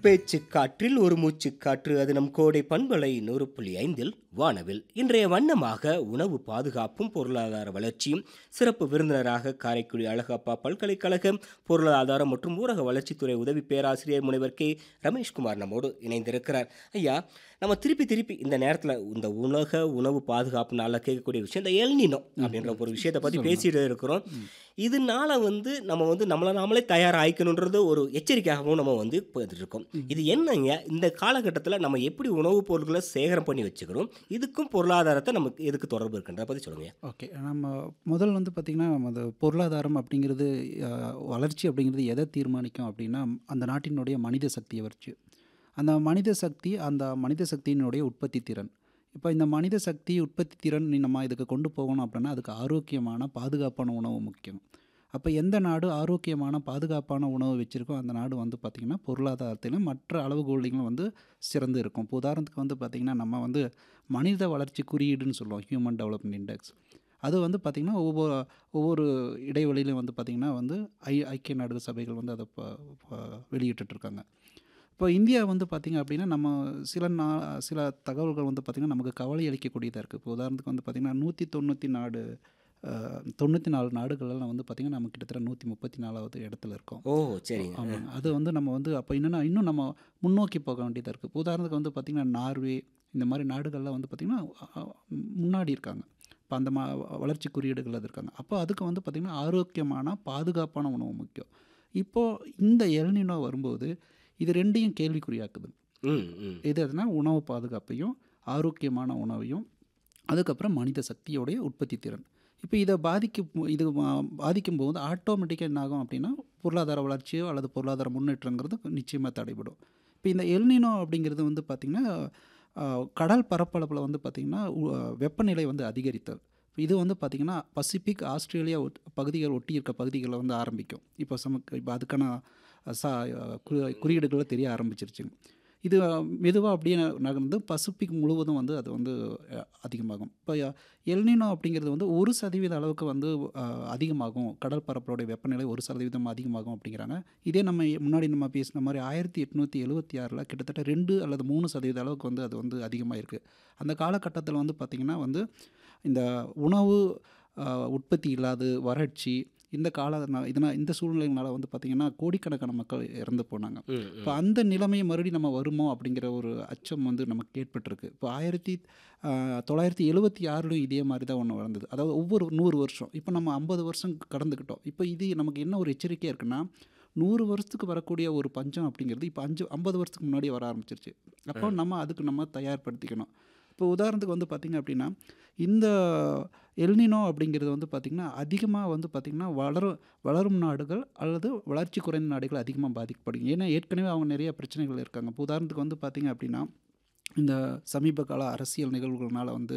பேச்சு காற்றில் ஒரு மூச்சு காற்று அது நம் கோடை பண்பலை நூறு புள்ளி ஐந்தில் வானவில் இன்றைய வண்ணமாக உணவு பாதுகாப்பும் பொருளாதார வளர்ச்சியும் சிறப்பு விருந்தினராக காரைக்குடி அழகப்பா பல்கலைக்கழக பொருளாதாரம் மற்றும் ஊரக வளர்ச்சித்துறை உதவி பேராசிரியர் முனைவர் கே ரமேஷ்குமார் நம்மோடு இணைந்திருக்கிறார் ஐயா நம்ம திருப்பி திருப்பி இந்த நேரத்தில் இந்த உலக உணவு பாதுகாப்பு நாளில் கேட்கக்கூடிய விஷயம் இந்த எல்னினோ அப்படின்ற ஒரு விஷயத்தை பற்றி பேசிட்டு இருக்கிறோம் இதனால வந்து நம்ம வந்து நம்மளை நாமளே தயாராகிக்கணுன்றது ஒரு எச்சரிக்கையாகவும் நம்ம வந்து போயிட்டு இருக்கோம் இது என்னங்க இந்த காலகட்டத்தில் நம்ம எப்படி உணவுப் பொருட்களை சேகரம் பண்ணி வச்சுக்கிறோம் இதுக்கும் பொருளாதாரத்தை நமக்கு எதுக்கு தொடர்பு இருக்குன்ற பற்றி சொல்லுங்க ஓகே நம்ம முதல் வந்து பார்த்திங்கன்னா அந்த பொருளாதாரம் அப்படிங்கிறது அஹ், வளர்ச்சி அப்படிங்கிறது எதை தீர்மானிக்கும் அப்படின்னா அந்த நாட்டினுடைய மனித சக்தியை வச்சு அந்த மனித சக்தி அந்த மனித சக்தியினுடைய உற்பத்தி திறன் இப்போ இந்த மனித சக்தி உற்பத்தி திறன் நீ நம்ம இதுக்கு கொண்டு போகணும் அப்படின்னா அதுக்கு ஆரோக்கியமான பாதுகாப்பான உணவு முக்கியம் அப்போ எந்த நாடு ஆரோக்கியமான பாதுகாப்பான உணவு வச்சுருக்கோ அந்த நாடு வந்து பார்த்திங்கன்னா பொருளாதாரத்திலும் மற்ற அளவுகோலிகளும் வந்து சிறந்து இருக்கும் இப்போ உதாரணத்துக்கு வந்து பார்த்திங்கன்னா நம்ம வந்து மனித வளர்ச்சி குறியீடுன்னு சொல்லுவோம் ஹியூமன் டெவலப்மெண்ட் இண்டெக்ஸ் அது வந்து பார்த்திங்கன்னா ஒவ்வொரு ஒவ்வொரு இடைவெளியிலும் வந்து பார்த்திங்கன்னா வந்து ஐ ஐக்கிய நாடுகள் சபைகள் வந்து அதை ப- ப- வெளியிட்டுட்ருக்காங்க இப்போ இந்தியா வந்து பார்த்திங்க அப்படின்னா நம்ம சில நா சில தகவல்கள் வந்து பார்த்திங்கன்னா நமக்கு கவலை அளிக்கக்கூடியதாக இருக்குது இப்போ உதாரணத்துக்கு வந்து பார்த்திங்கன்னா நூற்றி தொண்ணூற்றி நாடு தொண்ணூற்றி நாலு நாடுகளெல்லாம் வந்து பார்த்திங்கன்னா நம்ம கிட்டத்தட்ட நூற்றி முப்பத்தி நாலாவது இடத்துல இருக்கோம் ஓ சரிங்க ஆமாங்க அது வந்து நம்ம வந்து அப்போ என்னென்னா இன்னும் நம்ம முன்னோக்கி போக வேண்டியதாக இருக்குது உதாரணத்துக்கு வந்து பார்த்திங்கன்னா நார்வே இந்த மாதிரி நாடுகள்லாம் வந்து பார்த்திங்கன்னா அஹ், முன்னாடி இருக்காங்க இப்போ அந்த மா வளர்ச்சி குறியீடுகள் அது இருக்காங்க அப்போ அதுக்கு வந்து பார்த்திங்கன்னா ஆரோக்கியமான பாதுகாப்பான உணவு முக்கியம் இப்போது இந்த எல்னினோ வரும்போது இது ரெண்டையும் கேள்விக்குறியாக்குது ம் ம் எது எதுனா உணவு பாதுகாப்பையும் ஆரோக்கியமான உணவையும் அதுக்கப்புறம் மனித சக்தியோடைய உற்பத்தி திறன் இப்போ இதை பாதிக்கும் இது மா- பாதிக்கும் போது ஆட்டோமேட்டிக்காக என்ன ஆகும் அப்படின்னா பொருளாதார வளர்ச்சியோ அல்லது பொருளாதார முன்னேற்றங்கிறது நிச்சயமாக தடைபடும் இப்போ இந்த எல்னினோ அப்படிங்கிறது வந்து பார்த்திங்கன்னா ஆஹ், கடல் பரப்பளவில் வந்து பார்த்திங்கன்னா உ- வெப்பநிலை வந்து அதிகரித்தல் இது வந்து பார்த்திங்கன்னா பசிபிக் ஆஸ்திரேலியா ஒட்- பகுதிகள் ஒட்டி இருக்க பகுதிகளில் வந்து ஆரம்பிக்கும் இப்போ சமக்கு இப்போ அதுக்கான சா குறி- குறியீடுகளை தெரிய ஆரம்பிச்சிருச்சுங்க இது மெதுவாக அப்படியே ந- நகர்ந்து பசிபிக் முழுவதும் வந்து அது வந்து அஹ், அதிகமாகும் இப்போ எல்னினோ அப்படிங்கிறது வந்து ஒரு சதவீத அளவுக்கு வந்து அஹ், அதிகமாகும் கடல் பரப்போடைய வெப்பநிலை ஒரு சதவீதம் அதிகமாகும் அப்படிங்கிறாங்க இதே நம்ம முன்னாடி நம்ம பேசின மாதிரி ஆயிரத்தி எட்நூற்றி எழுபத்தி ஆறில் கிட்டத்தட்ட ரெண்டு அல்லது மூணு சதவீத அளவுக்கு வந்து அது வந்து அதிகமாக இருக்குது அந்த காலகட்டத்தில் வந்து பார்த்திங்கன்னா வந்து இந்த உணவு அஹ், உற்பத்தி இல்லாது வறட்சி இந்த கால இதனால் இந்த சூழ்நிலைகளால் வந்து பார்த்திங்கன்னா கோடிக்கணக்கான மக்கள் இறந்து போனாங்க ம் ம் இப்போ அந்த நிலைமையை மறுபடியும் நம்ம வருமோ அப்படிங்கிற ஒரு அச்சம் வந்து நமக்கு ஏற்பட்டிருக்கு இப்போ ஆயிரத்தி ஆஹ், தொள்ளாயிரத்தி எழுபத்தி ஆறுலையும் இதே மாதிரி தான் ஒன்று வளர்ந்தது அதாவது ஒவ்வொரு நூறு வருஷம் இப்போ நம்ம ஐம்பது வருஷம் கடந்துக்கிட்டோம் இப்போ இது நமக்கு என்ன ஒரு எச்சரிக்கையாக இருக்குன்னா நூறு வருஷத்துக்கு வரக்கூடிய ஒரு பஞ்சம் அப்படிங்கிறது இப்போ அஞ்சு ஐம்பது வருஷத்துக்கு முன்னாடியே வர ஆரம்பிச்சிருச்சு அப்போ நம்ம அதுக்கு நம்ம தயார்படுத்திக்கணும் இப்போ உதாரணத்துக்கு வந்து பார்த்திங்க அப்படின்னா இந்த எல்னினோ அப்படிங்கிறது வந்து பார்த்திங்கன்னா அதிகமாக வந்து பார்த்திங்கன்னா வளரும் வளரும் நாடுகள் அல்லது வளர்ச்சி குறைந்த நாடுகள் அதிகமாக பாதிக்கப்படும் ஏன்னா ஏற்கனவே அவங்க நிறைய பிரச்சனைகள் இருக்காங்க இப்போ உதாரணத்துக்கு வந்து பார்த்திங்க அப்படின்னா இந்த சமீப கால அரசியல் நிகழ்வுகள்னால வந்து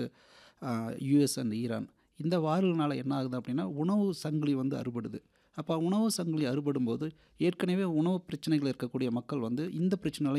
யூஎஸ் அண்ட் ஈரான் இந்த வார்கள்னால என்ன ஆகுது அப்படின்னா உணவு சங்கிலி வந்து அறுபடுது அப்போ உணவு சங்கிலி அறுபடும் போது ஏற்கனவே உணவு பிரச்சனைகள் இருக்கக்கூடிய மக்கள் வந்து இந்த பிரச்சனைகளை